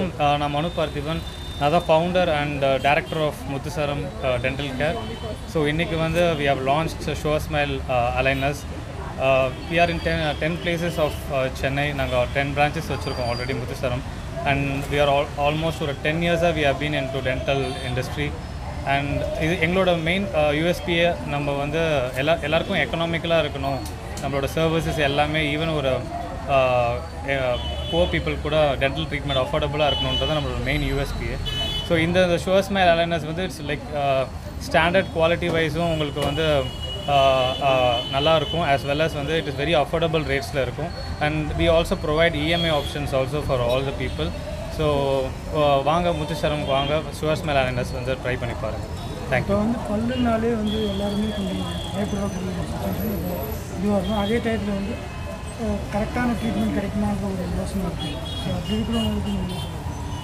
வணக்கம் அஹ், நான் மனு பார்த்திபன் நான் தான் founder and director of Muthucharam dental care so இன்றைக்கி வந்து we have launch show smile aligners we are in ten ten places of Chennai நாங்கள் டென் பிரான்ச்சஸ் வச்சுருக்கோம் already Muthucharam and we are all almost ஒரு டென் இயர்ஸாக we have been in to dental industry and இது எங்களோட main யூஎஸ்பியை நம்ம வந்து எல்லா எல்லாருக்கும் எக்கனாமிக்கலாக இருக்கணும் நம்மளோட சர்வீசஸ் எல்லாமே ஈவன் ஒரு புவர் பீப்புள் கூட டென்டல் ட்ரீட்மெண்ட் அஃபோர்டபுளாக இருக்கணுன்றது நம்மளோட மெயின் யூஎஸ்பியே ஸோ இந்த ஷோஸ் மை அலைனஸ் வந்து இட்ஸ் லைக் ஸ்டாண்டர்ட் குவாலிட்டி வைஸும் உங்களுக்கு வந்து ஆஹ், ஆஹ், நல்லா இருக்கும் ஆஸ் வெல் as வந்து இட் இஸ் வெரி அஃபோர்டபுள் ரேட்ஸில் இருக்கும் and we also provide EMI options also for all the people so வாங்க முத்துச்சரம் வாங்க ஷுவர்ஸ் மேல் அலைனஸ் வந்து ட்ரை பண்ணி பாருங்கள் தேங்க்யூ இப்போ வந்து பல்லுனாலே வந்து எல்லாருமே கொஞ்சம் பயப்படக்கூடிய ஒரு சுச்சுவேஷன் இதுவாக இருக்கும் அதே டயத்தில் வந்து கரெக்டான ட்ரீட்மெண்ட் கிடைக்குமான்ற ஒரு யோசனை இருக்குது ஸோ அப்படி இருக்கிறவங்களுக்கு நீங்கள் சொல்லுங்கள்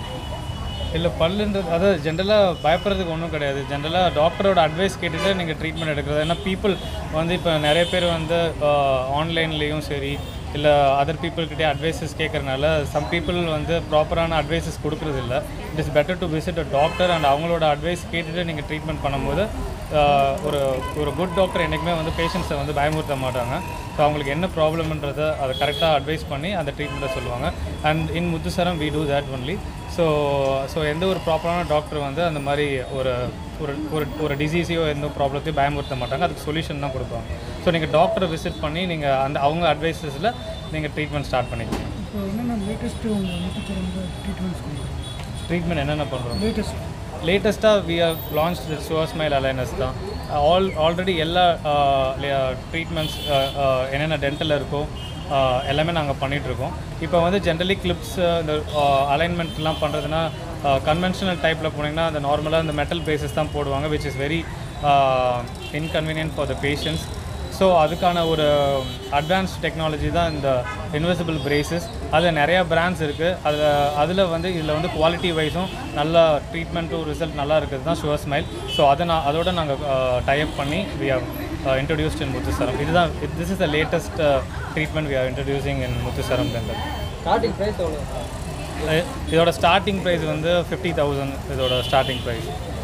இல்லை பல்லுன்றது அதாவது ஜென்ரலாக பயப்படுறதுக்கு ஒன்றும் கிடையாது ஜென்ரலாக டாக்டரோட அட்வைஸ் கேட்டுட்டு நீங்கள் ட்ரீட்மெண்ட் எடுக்கிறது ஏன்னா பீப்புள் வந்து இப்போ நிறைய பேர் வந்து ஆன்லைன்லேயும் சரி இல்லை அதர் பீப்புள்கிட்டே அட்வைசஸ் கேட்குறனால சம் பீப்புள் வந்து ப்ராப்பரான அட்வைசஸ் கொடுக்குறது இல்லை it is better to visit a doctor and அவங்களோட அட்வைஸ் கேட்டுட்டு நீங்கள் ட்ரீட்மெண்ட் பண்ணும்போது ஆஹ், ஒரு ஒரு குட் டாக்டர் என்றைக்குமே வந்து பேஷண்ட்ஸை வந்து பயமுறுத்த மாட்டாங்க ஸோ அவங்களுக்கு என்ன ப்ராப்ளம்ன்றதை அதை கரெக்டாக அட்வைஸ் பண்ணி அந்த ட்ரீட்மெண்ட்டை சொல்லுவாங்க and in Muthucharam we do that only so so எந்த ஒரு ப்ராப்பரான டாக்டர் வந்து அந்த மாதிரி ஒரு ஒரு ஒரு ஒரு டிசீஸையோ எந்த ப்ராப்ளத்தையும் பயமுறுத்த மாட்டாங்க அதுக்கு சொல்யூஷன் தான் கொடுப்பாங்க ஸோ நீங்கள் டாக்டரை விசிட் பண்ணி நீங்கள் அந்த அவங்க அட்வைசஸில் நீங்கள் ட்ரீட்மெண்ட் ஸ்டார்ட் பண்ணிக்கலாம் இப்போ என்னென்ன லேட்டஸ்ட்டு உங்கள் முத்துச்சிறந்த ட்ரீட்மெண்ட்ஸ் கொடுக்குறோம் ட்ரீட்மெண்ட் என்னென்ன பண்ணுறோம் லேட்டஸ்ட் லேட்டஸ்ட்டாக we have launch sure smile aligners தான் ஆல் ஆல்ரெடி எல்லா ட்ரீட்மெண்ட்ஸ் என்னென்ன டென்டல் இருக்கோ uh, எல்லாமே நாங்கள் பண்ணிகிட்ருக்கோம் இப்போ வந்து ஜென்ரலி கிளிப்ஸ் இந்த அலைன்மெண்ட்லாம் பண்ணுறதுனா கன்வென்ஷனல் டைப்பில் போனீங்கன்னா அந்த நார்மலாக இந்த மெட்டல் பேசஸ் தான் போடுவாங்க which is very inconvenient for the patients so அதுக்கான ஒரு அட்வான்ஸ் டெக்னாலஜி தான் இந்த இன்வெசிபிள் பிரேசஸ் அதில் நிறையா பிராண்ட்ஸ் இருக்குது அதில் அதில் வந்து இதில் வந்து குவாலிட்டி வைஸும் நல்ல ட்ரீட்மெண்ட்டும் ரிசல்ட் நல்லா இருக்குது தான் ஷுவர் ஸ்மைல் ஸோ அதை நான் அதோட நாங்கள் டைப் பண்ணி we have introduced in Muthucharam இதுதான் this is the latest treatment we are introducing in Muthucharam dental starting price எவ்வளோ இதோட ஸ்டார்டிங் ப்ரைஸ் வந்து ஃபிஃப்டி தௌசண்ட் இதோட ஸ்டார்டிங் ப்ரைஸ்